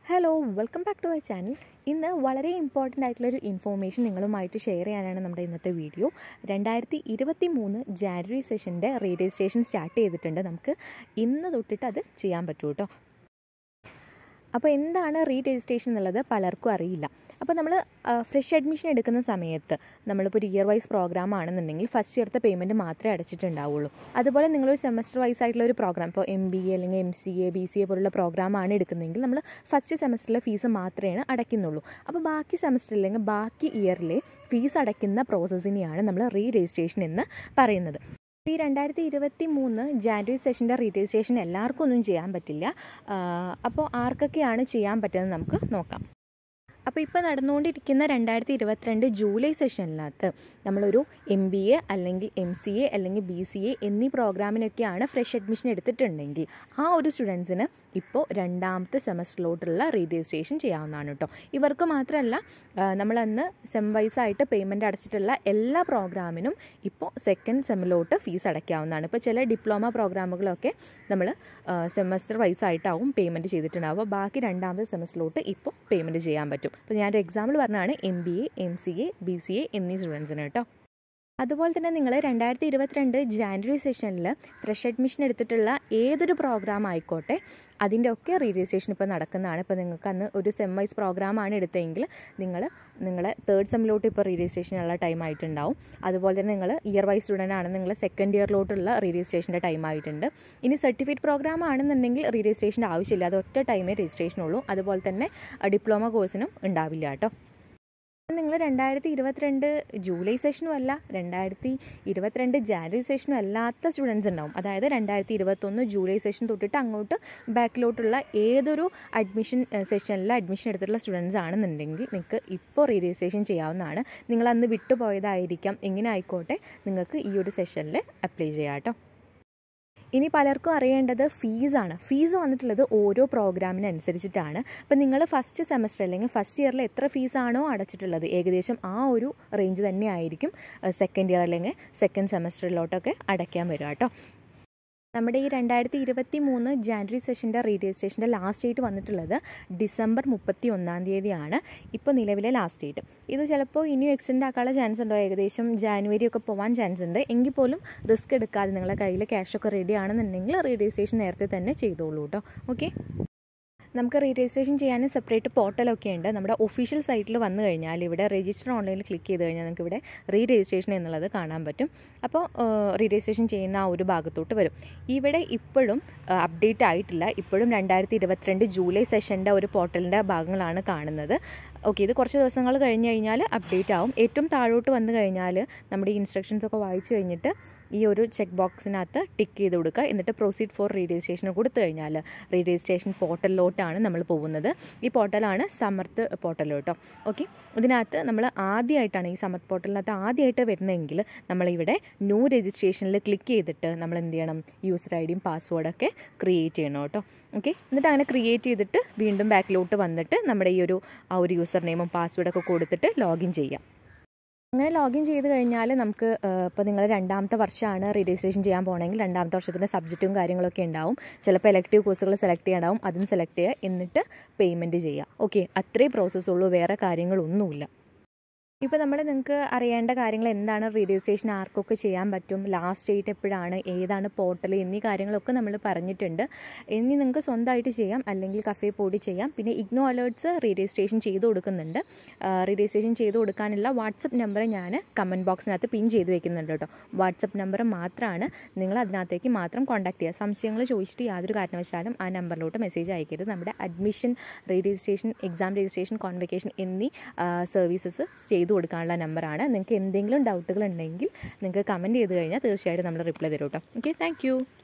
hello welcome back to our channel ഇന്ന് വളരെ important ആയിട്ടുള്ളൊരു ഇൻഫോർമേഷൻ നിങ്ങളുമായിട്ട് ഷെയർ ചെയ്യാനാണ് നമ്മുടെ ഇന്നത്തെ വീഡിയോ രണ്ടായിരത്തി ഇരുപത്തി മൂന്ന് ജാനുവരി സെഷൻ്റെ റേഡിയോ സ്റ്റേഷൻ സ്റ്റാർട്ട് ചെയ്തിട്ടുണ്ട് നമുക്ക് ഇന്ന് തൊട്ടിട്ട് അത് ചെയ്യാൻ പറ്റൂ കേട്ടോ അപ്പോൾ എന്താണ് റീ രജിസ്ട്രേഷൻ എന്നുള്ളത് പലർക്കും അറിയില്ല അപ്പോൾ നമ്മൾ ഫ്രഷ് അഡ്മിഷൻ എടുക്കുന്ന സമയത്ത് നമ്മളിപ്പോൾ ഒരു ഇയർ വൈസ് പ്രോഗ്രാം ആണെന്നുണ്ടെങ്കിൽ ഫസ്റ്റ് ഇയർത്തെ പേയ്മെൻറ്റ് മാത്രമേ അടച്ചിട്ടുണ്ടാവുള്ളൂ അതുപോലെ നിങ്ങളൊരു സെമസ്റ്റർ വൈസ് ആയിട്ടുള്ള ഒരു പ്രോഗ്രാം ഇപ്പോൾ എം ബി എ അല്ലെങ്കിൽ M C A B C A പോലുള്ള പ്രോഗ്രാമാണ് എടുക്കുന്നതെങ്കിൽ നമ്മൾ ഫസ്റ്റ് സെമസ്റ്ററിലെ ഫീസ് മാത്രമേ അടയ്ക്കുന്നുള്ളൂ അപ്പോൾ ബാക്കി സെമസ്റ്ററിൽ അല്ലെങ്കിൽ ബാക്കി ഇയറിലെ ഫീസ് അടയ്ക്കുന്ന പ്രോസസ്സിനെയാണ് നമ്മൾ റീ രജിസ്ട്രേഷൻ എന്ന് പറയുന്നത് ഈ രണ്ടായിരത്തി ഇരുപത്തി മൂന്ന് ജാനുവരി സെഷൻ്റെ രജിസ്ട്രേഷൻ എല്ലാവർക്കും ഒന്നും ചെയ്യാൻ പറ്റില്ല അപ്പോൾ ആർക്കൊക്കെയാണ് ചെയ്യാൻ പറ്റുന്നത് നമുക്ക് നോക്കാം അപ്പോൾ ഇപ്പോൾ നടന്നുകൊണ്ടിരിക്കുന്ന രണ്ടായിരത്തി ഇരുപത്തിരണ്ട് ജൂലൈ സെഷനിനകത്ത് നമ്മളൊരു എം ബി എ അല്ലെങ്കിൽ എം സി എ അല്ലെങ്കിൽ ബി സി എ എന്നീ പ്രോഗ്രാമിനൊക്കെയാണ് ഫ്രഷ് അഡ്മിഷൻ എടുത്തിട്ടുണ്ടെങ്കിൽ ആ ഒരു സ്റ്റുഡൻസിന് ഇപ്പോൾ രണ്ടാമത്തെ സെമസ്റ്ററിലോട്ടുള്ള രജിസ്ട്രേഷൻ ചെയ്യാവുന്നതാണ് കേട്ടോ ഇവർക്ക് മാത്രമല്ല നമ്മളന്ന് സെം വൈസ് ആയിട്ട് പേയ്മെൻറ്റ് അടച്ചിട്ടുള്ള എല്ലാ പ്രോഗ്രാമിനും ഇപ്പോൾ സെക്കൻഡ് സെമ്മിലോട്ട് ഫീസ് അടയ്ക്കാവുന്നതാണ് ഇപ്പോൾ ചില ഡിപ്ലോമ പ്രോഗ്രാമുകളൊക്കെ നമ്മൾ സെമസ്റ്റർ വൈസ് ആയിട്ടാവും പേയ്മെൻറ്റ് ചെയ്തിട്ടുണ്ടാവുക ബാക്കി രണ്ടാമത്തെ സെമസ്റ്ററിലോട്ട് ഇപ്പോൾ പേയ്മെൻറ്റ് ചെയ്യാൻ പറ്റും അപ്പോൾ ഞാനൊരു എക്സാമ്പിൾ പറഞ്ഞാണ് M B A M C A B C A എന്നീ സ്റ്റുഡൻസിന് കേട്ടോ അതുപോലെ തന്നെ നിങ്ങൾ രണ്ടായിരത്തി ഇരുപത്തിരണ്ട് ജാനുവരി സെഷനിൽ ഫ്രഷ് അഡ്മിഷൻ എടുത്തിട്ടുള്ള ഏതൊരു പ്രോഗ്രാം ആയിക്കോട്ടെ അതിൻ്റെ ഒക്കെ റീ രജിസ്ട്രേഷൻ ഇപ്പോൾ നടക്കുന്നതാണ് ഇപ്പോൾ നിങ്ങൾക്ക് അന്ന് ഒരു സെം വൈസ് പ്രോഗ്രാമാണ് എടുത്തതെങ്കിൽ നിങ്ങൾ നിങ്ങളെ തേർഡ് സെമ്മിലോട്ട് ഇപ്പോൾ റീ രജിസ്ട്രേഷനുള്ള ടൈം ആയിട്ടുണ്ടാവും അതുപോലെ തന്നെ നിങ്ങൾ ഇയർ വൈസ് സ്റ്റുഡൻ്റ് ആണ് നിങ്ങൾ സെക്കൻഡ് ഇയറിലോട്ടുള്ള റീ രജിസ്ട്രേഷൻ്റെ ടൈം ആയിട്ടുണ്ട് ഇനി സർട്ടിഫിക്കറ്റ് പ്രോഗ്രാം ആണെന്നുണ്ടെങ്കിൽ റീ രജിസ്ട്രേഷൻ്റെ ആവശ്യമില്ല അത് ഒറ്റ ടൈമേ രജിസ്ട്രേഷൻ ഉള്ളൂ അതുപോലെ തന്നെ ഡിപ്ലോമ കോഴ്സിനും ഉണ്ടാവില്ല കേട്ടോ നിങ്ങൾ രണ്ടായിരത്തി ഇരുപത്തിരണ്ട് ജൂലൈ സെഷനും അല്ല രണ്ടായിരത്തി ഇരുപത്തിരണ്ട് ജാനുവരി സെഷനും അല്ലാത്ത സ്റ്റുഡൻസ് ഉണ്ടാവും അതായത് രണ്ടായിരത്തി ഇരുപത്തൊന്ന് ജൂലൈ സെഷൻ തൊട്ടിട്ട് അങ്ങോട്ട് ബാക്കിലോട്ടുള്ള ഏതൊരു അഡ്മിഷൻ സെഷനിൽ അഡ്മിഷൻ എടുത്തിട്ടുള്ള സ്റ്റുഡൻസ് ആണെന്നുണ്ടെങ്കിൽ നിങ്ങൾക്ക് ഇപ്പോൾ റീ രജിസ്ട്രേഷൻ ചെയ്യാവുന്നതാണ് നിങ്ങൾ അന്ന് വിട്ടുപോയതായിരിക്കാം എങ്ങനെ ആയിക്കോട്ടെ നിങ്ങൾക്ക് ഈ ഒരു സെഷനിൽ അപ്ലൈ ചെയ്യാം കേട്ടോ ഇനി പലർക്കും അറിയേണ്ടത് ഫീസാണ് ഫീസ് വന്നിട്ടുള്ളത് ഓരോ പ്രോഗ്രാമിനനുസരിച്ചിട്ടാണ് അപ്പോൾ നിങ്ങൾ ഫസ്റ്റ് സെമസ്റ്റർ അല്ലെങ്കിൽ ഫസ്റ്റ് ഇയറിൽ എത്ര ഫീസാണോ അടച്ചിട്ടുള്ളത് ഏകദേശം ആ ഒരു റേഞ്ച് തന്നെ ആയിരിക്കും സെക്കൻഡ് ഇയർ അല്ലെങ്കിൽ സെക്കൻഡ് സെമസ്റ്ററിലോട്ടൊക്കെ അടയ്ക്കാൻ വരിക കേട്ടോ നമ്മുടെ ഈ രണ്ടായിരത്തി ഇരുപത്തി മൂന്ന് ജാനുവരി സെഷൻ്റെ റീ രജിസ്ട്രേഷൻ്റെ ലാസ്റ്റ് ഡേറ്റ് വന്നിട്ടുള്ളത് ഡിസംബർ മുപ്പത്തി ഒന്നാം തീയതിയാണ് ഇപ്പോൾ നിലവിലെ ലാസ്റ്റ് ഡേറ്റ് ഇത് ചിലപ്പോൾ ഇനിയും എക്സ്റ്റെൻഡ് ആക്കാനുള്ള ചാൻസ് ഉണ്ടോ ഏകദേശം ജാനുവരി ഒക്കെ പോകാൻ ചാൻസ് ഉണ്ട് എങ്കിൽ പോലും റിസ്ക് എടുക്കാതെ നിങ്ങളുടെ കയ്യിൽ ക്യാഷൊക്കെ റെഡി ആണെന്നുണ്ടെങ്കിൽ റീ രജിസ്ട്രേഷൻ നേരത്തെ തന്നെ ചെയ്തോളൂ കേട്ടോ ഓക്കെ നമുക്ക് റീ രജിസ്ട്രേഷൻ ചെയ്യാൻ സെപ്പറേറ്റ് പോർട്ടലൊക്കെ ഉണ്ട് നമ്മുടെ ഒഫീഷ്യൽ സൈറ്റിൽ വന്നു കഴിഞ്ഞാൽ ഇവിടെ രജിസ്റ്റർ ഓൺലൈനിൽ ക്ലിക്ക് ചെയ്ത് കഴിഞ്ഞാൽ നിങ്ങൾക്ക് ഇവിടെ റീ രജിസ്ട്രേഷൻ എന്നുള്ളത് കാണാൻ പറ്റും അപ്പോൾ റീ രജിസ്ട്രേഷൻ ചെയ്യുന്ന ആ ഒരു ഭാഗത്തോട്ട് വരും ഇവിടെ ഇപ്പോഴും അപ്ഡേറ്റ് ആയിട്ടില്ല ഇപ്പോഴും രണ്ടായിരത്തി ഇരുപത്തിരണ്ട് ജൂലൈ സെഷൻ്റെ ഒരു പോർട്ടലിൻ്റെ ഭാഗങ്ങളാണ് കാണുന്നത് ഓക്കെ ഇത് കുറച്ച് ദിവസങ്ങൾ കഴിഞ്ഞ് കഴിഞ്ഞാൽ അപ്ഡേറ്റ് ആവും ഏറ്റവും താഴോട്ട് വന്നു കഴിഞ്ഞാൽ നമ്മുടെ ഈ ഇൻസ്ട്രക്ഷൻസ് ഒക്കെ വായിച്ചു കഴിഞ്ഞിട്ട് ഈ ഒരു ചെക്ക് ബോക്സിനകത്ത് ടിക്ക് ചെയ്ത് കൊടുക്കുക എന്നിട്ട് പ്രൊസീഡ് ഫോർ റീ രജിസ്ട്രേഷൻ കൊടുത്തു കഴിഞ്ഞാൽ റീ രജിസ്ട്രേഷൻ പോർട്ടലിലോട്ടാണ് നമ്മൾ പോകുന്നത് ഈ പോർട്ടലാണ് സമർത്ത് പോർട്ടൽ കേട്ടോ ഓക്കെ ഇതിനകത്ത് നമ്മൾ ആദ്യമായിട്ടാണ് ഈ സമർത്ത് പോർട്ടലിനകത്ത് ആദ്യമായിട്ട് വരുന്നതെങ്കിൽ നമ്മളിവിടെ ന്യൂ രജിസ്ട്രേഷനിൽ ക്ലിക്ക് ചെയ്തിട്ട് നമ്മൾ എന്ത് ചെയ്യണം യൂസർ ഐ ഡിയും പാസ്വേഡൊക്കെ ക്രിയേറ്റ് ചെയ്യണം കേട്ടോ ഓക്കെ എന്നിട്ട് അങ്ങനെ ക്രിയേറ്റ് ചെയ്തിട്ട് വീണ്ടും ബാക്കിലോട്ട് വന്നിട്ട് നമ്മുടെ ഈ ഒരു ആ ഒരു യൂസർ നെയിമും പാസ്വേഡൊക്കെ കൊടുത്തിട്ട് ലോഗിൻ ചെയ്യാം അങ്ങനെ ലോഗിൻ ചെയ്ത് കഴിഞ്ഞാൽ നമുക്ക് ഇപ്പോൾ നിങ്ങൾ രണ്ടാമത്തെ വർഷമാണ് രജിസ്ട്രേഷൻ ചെയ്യാൻ പോകണമെങ്കിൽ രണ്ടാമത്തെ വർഷത്തിൻ്റെ സബ്ജക്റ്റും കാര്യങ്ങളൊക്കെ ഉണ്ടാവും ചിലപ്പോൾ ഇലക്ടീവ് കോഴ്സുകൾ സെലക്ട് ചെയ്യാനാവും അതും സെലക്ട് ചെയ്യുക എന്നിട്ട് പേയ്മെൻറ്റ് ചെയ്യുക ഓക്കെ അത്രേ പ്രോസസ്സുള്ളൂ വേറെ കാര്യങ്ങളൊന്നുമില്ല ഇപ്പോൾ നമ്മൾ നിങ്ങൾക്ക് അറിയേണ്ട കാര്യങ്ങൾ എന്താണ് രജിസ്ട്രേഷൻ ആർക്കൊക്കെ ചെയ്യാൻ പറ്റും ലാസ്റ്റ് ഡേറ്റ് എപ്പോഴാണ് ഏതാണ് പോർട്ടൽ എന്നീ കാര്യങ്ങളൊക്കെ നമ്മൾ പറഞ്ഞിട്ടുണ്ട് ഇനി നിങ്ങൾക്ക് സ്വന്തമായിട്ട് ചെയ്യാം അല്ലെങ്കിൽ കഫേ പോയി ചെയ്യാം പിന്നെ ഇഗ്നോ അലേർട്സ് രജിസ്ട്രേഷൻ ചെയ്ത് കൊടുക്കുന്നുണ്ട് രജിസ്ട്രേഷൻ ചെയ്ത് കൊടുക്കാനുള്ള വാട്സപ്പ് നമ്പർ ഞാൻ കമൻറ്റ് ബോക്സിനകത്ത് പിൻ ചെയ്ത് വെക്കുന്നുണ്ട് കേട്ടോ വാട്സപ്പ് നമ്പർ മാത്രമാണ് നിങ്ങൾ അതിനകത്തേക്ക് മാത്രം കോൺടാക്ട് ചെയ്യുക സംശയങ്ങൾ ചോദിച്ചിട്ട് യാതൊരു കാരണവശാലും ആ നമ്പറിലോട്ട് മെസ്സേജ് അയക്കരുത് നമ്മുടെ admission registration exam registration convocation എന്നീ സർവീസസ് ചെയ്തു കൊടുക്കാനുള്ള നമ്പറാണ് നിങ്ങൾക്ക് എന്തെങ്കിലും ഡൗട്ടുകൾ ഉണ്ടെങ്കിൽ നിങ്ങൾക്ക് കമൻറ്റ് ചെയ്ത് കഴിഞ്ഞാൽ തീർച്ചയായിട്ടും നമ്മൾ റിപ്ലൈ തരും കേട്ടോ ഓക്കെ താങ്ക്